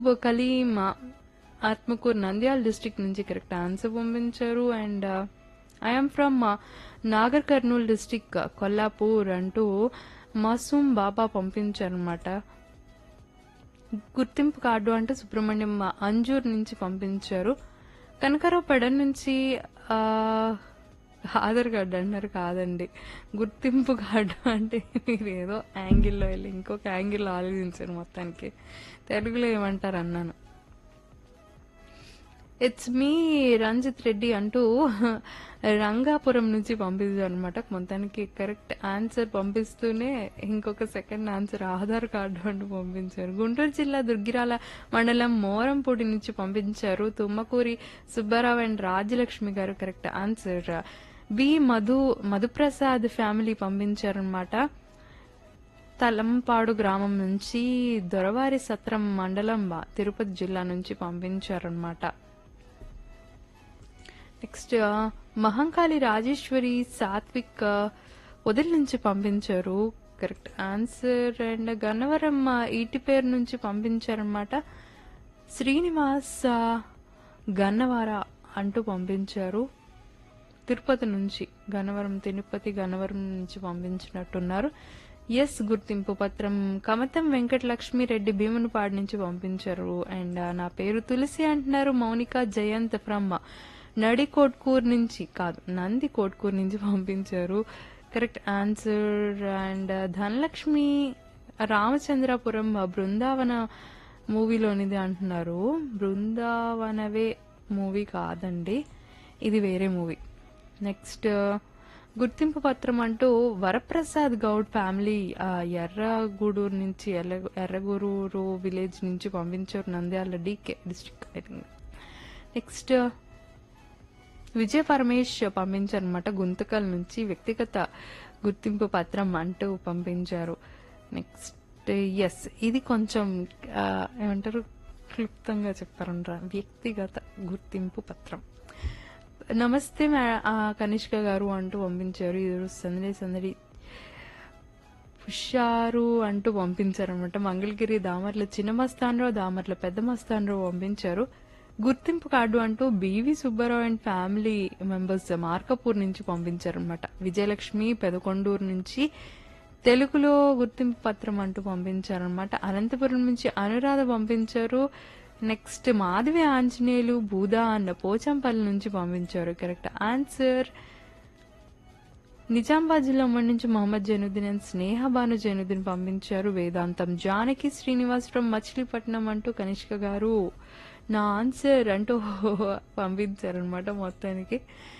Kaleem Atmakur Nandyal district నుంచి correct answer పంపించారు and I'm from Nagarkurnool district Kollapur అంటూ మసూమ్ బాబా పంపించారనమాట గుర్తింపు కార్డు అంటే సుబ్రహ్మణ్యం అంజూర్ నుంచి పంపించారు కనకరావు పెడ నుంచి ఆ, ఆధార్ కార్డు అన్నారు కాదండి గుర్తింపు కార్డు అంటే మీరు ఏదో యాంగిల్లో వెళ్ళి ఇంకొక యాంగిల్లో ఆలోచించారు మొత్తానికి తెలుగులో ఏమంటారు అన్నాను ఇట్స్ మీ రంజిత్ రెడ్డి అంటూ రంగాపురం నుంచి పంపించారు అనమాట మొత్తానికి కరెక్ట్ ఆన్సర్ పంపిస్తూనే ఇంకొక సెకండ్ ఆన్సర్ ఆధార్ కార్డు అంటూ పంపించారు గుంటూరు జిల్లా దుర్గిరాల మండలం మోరంపూడి నుంచి పంపించారు తుమ్మకూరి సుబ్బారావు అండ్ రాజ్యలక్ష్మి గారు correct answer B Madhu Madhuprasad family పంపించారనమాట తలంపాడు గ్రామం నుంచి దొరవారి సత్రం మండలం బా- తిరుపతి జిల్లా నుంచి పంపించారనమాట నెక్స్ట్ మహంకాళి రాజేశ్వరి సాత్విక్ వదిలి నుంచి పంపించారు కరెక్ట్ ఆన్సర్ అండ్ గన్నవరం ఆ, ఈటి పేరు నుంచి పంపించారనమాట శ్రీనివాస్ ఆ, గన్నవార అంటూ పంపించారు తిరుపతి నుంచి గన్నవరం తిరుపతి గన్నవరం నుంచి పంపించినట్టున్నారు ఎస్ గుర్తింపు పత్రం కమతం వెంకటలక్ష్మి రెడ్డి భీమునిపాడు నుంచి పంపించారు అండ్ ఆ, నా పేరు తులసి అంటున్నారు మౌనిక జయంత్ ఫ్రమ్ నడి కోట్కూర్ నుంచి కాదు నంది కోట్కూర్ నుంచి పంపించారు correct answer and Dhanalakshmi Ramachandrapuram Brindavana మూవీలోనిది అంటున్నారు బృందావనవే మూవీ కాదండి ఇది వేరే మూవీ నెక్స్ట్ గుర్తింపు పత్రం అంటూ వరప్రసాద్ గౌడ్ ఫ్యామిలీ ఆ, ఎర్రగూడూరు నుంచి ఎర్ర- ఎర్రగూడూరు విలేజ్ నుంచి పంపించారు Nandyal DK district I think next Vijaya Paramesh పంపించారనమాట గుంతకల్ నుంచి వ్యక్తిగత గుర్తింపు పత్రం అంటూ పంపించారు నెక్స్ట్ ఎస్ ఇది కొంచెం ఆ, ఏమంటారు క్లుప్తంగా చెప్పారంటారా వ్యక్తిగత గుర్తింపు పత్రం నమస్తే మే- ఆ, కనిష్క గారు అంటూ పంపించారు ఇది సందడి సందడి హుషారు అంటూ పంపించారనమాట మంగళగిరి దామర్ల చిన్న మస్తాన్రావు దామర్ల పెద్ద మస్తాన్రావు పంపించారు గుర్తింపు కార్డు అంటూ BV Subbarao and family members Markapur నుంచి పంపించారనమాట విజయలక్ష్మి పెదకొండూరు నుంచి తెలుగులో గుర్తింపు పత్రం అంటూ పంపించారనమాట అనంతపురం నుంచి అనురాధ పంపించారు నెక్స్ట్ మాధవి ఆంజనేయులు బూదా అన్న పోచంపల్లి నుంచి పంపించారు కరెక్ట్ ఆన్సర్ నిజామాబాద్ జిల్లా ఉమ్మడి నుంచి మొహమ్మద్ జైనుద్దీన్ అండ్ స్నేహ భాను జైనుద్దీన్ పంపించారు వేదాంతం జానకి శ్రీనివాస్ ఫ్రమ్ మచిలీపట్నం అంటూ కనిష్క గారు నా ఆన్సర్ అంటూ పంపించారనమాట మొత్తానికి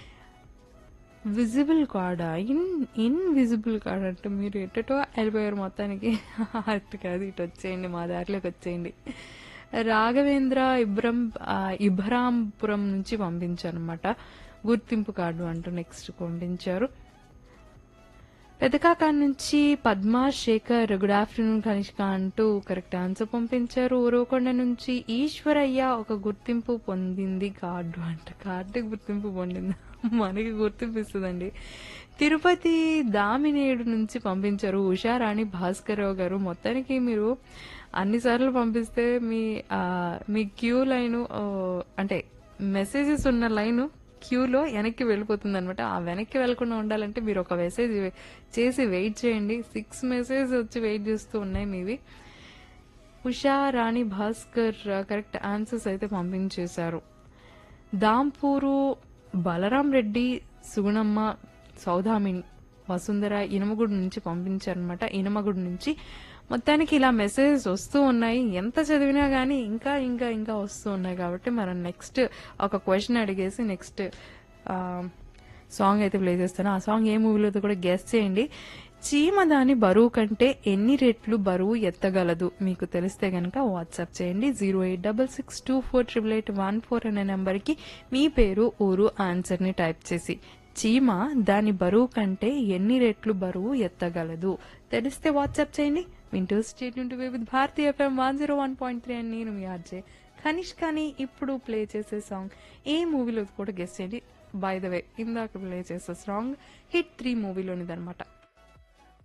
విజిబుల్ కార్డా ఇన్ ఇన్విజిబుల్ కార్డ్ అంటే మీరు ఎట్టటో వెళ్ళిపోయారు మొత్తానికి అటు కాదు ఇటు వచ్చేయండి మా దారిలోకి వచ్చేయండి రాఘవేంద్ర ఇబ్రం ఆ, ఇబ్రాంపురం నుంచి పంపించారనమాట గుర్తింపు కార్డు అంటూ నెక్స్ట్ పంపించారు పెదకాక నుంచి పద్మా శేఖర్ గుడ్ ఆఫ్టర్నూన్ కనిష్క అంటూ కరెక్ట్ ఆన్సర్ పంపించారు ఊరవకొండ నుంచి ఈశ్వరయ్య ఒక గుర్తింపు పొందింది కార్డు అంట కార్డు గుర్తింపు పొందింది మనకి గుర్తింపు ఇస్తుందండి తిరుపతి దామినేడు నుంచి పంపించారు ఉషారాణి భాస్కరరావు గారు మొత్తానికి మీరు అన్నిసార్లు పంపిస్తే మీ ఆ, మీ క్యూ లైన్ అంటే మెసేజెస్ ఉన్న లైన్ క్యూలో వెనక్కి వెళ్ళిపోతుంది అనమాట ఆ వెనక్కి వెళ్లకుండా ఉండాలంటే మీరు ఒక మెసేజ్ చేసి వెయిట్ చేయండి సిక్స్ మెసేజ్ వచ్చి వెయిట్ చేస్తూ ఉన్నాయి మీవి ఉషా రాణి భాస్కర్ కరెక్ట్ ఆన్సర్స్ అయితే పంపించేశారు దాంపూరు బలరాం రెడ్డి సుగుణమ్మ సౌదామిని వసుంధర ఇనమగుడి నుంచి పంపించారనమాట ఇనమగుడి నుంచి మొత్తానికి ఇలా మెసేజెస్ వస్తూ ఉన్నాయి ఎంత చదివినా కానీ ఇంకా ఇంకా ఇంకా వస్తూ ఉన్నాయి కాబట్టి మనం నెక్స్ట్ ఒక క్వశ్చన్ అడిగేసి నెక్స్ట్ సాంగ్ అయితే ప్లే చేస్తాను ఆ సాంగ్ ఏ మూవీలో కూడా గెస్ట్ చేయండి చీమ దాని బరువు కంటే ఎన్ని రెట్లు బరువు ఎత్తగలదు మీకు తెలిస్తే గనక వాట్సాప్ చేయండి zero eight double six two four triple eight one four అనే నెంబర్కి మీ పేరు ఊరు ఆన్సర్ని టైప్ చేసి చీమ దాని బరువు కంటే ఎన్ని రెట్లు బరువు ఎత్తగలదు తెలిస్తే వాట్సాప్ చేయండి వింటూ స్టేట్ టు with Bharati FM one zero one point three అని నేను మీ ఆర్జే కనిష్ కానీ ఇప్పుడు ప్లే చేసే సాంగ్ ఏ మూవీలో కూడా గెస్ట్ చేయండి బై ద వే ఇందాక ప్లే చేసే సాంగ్ హిట్ త్రీ మూవీలోనిదనమాట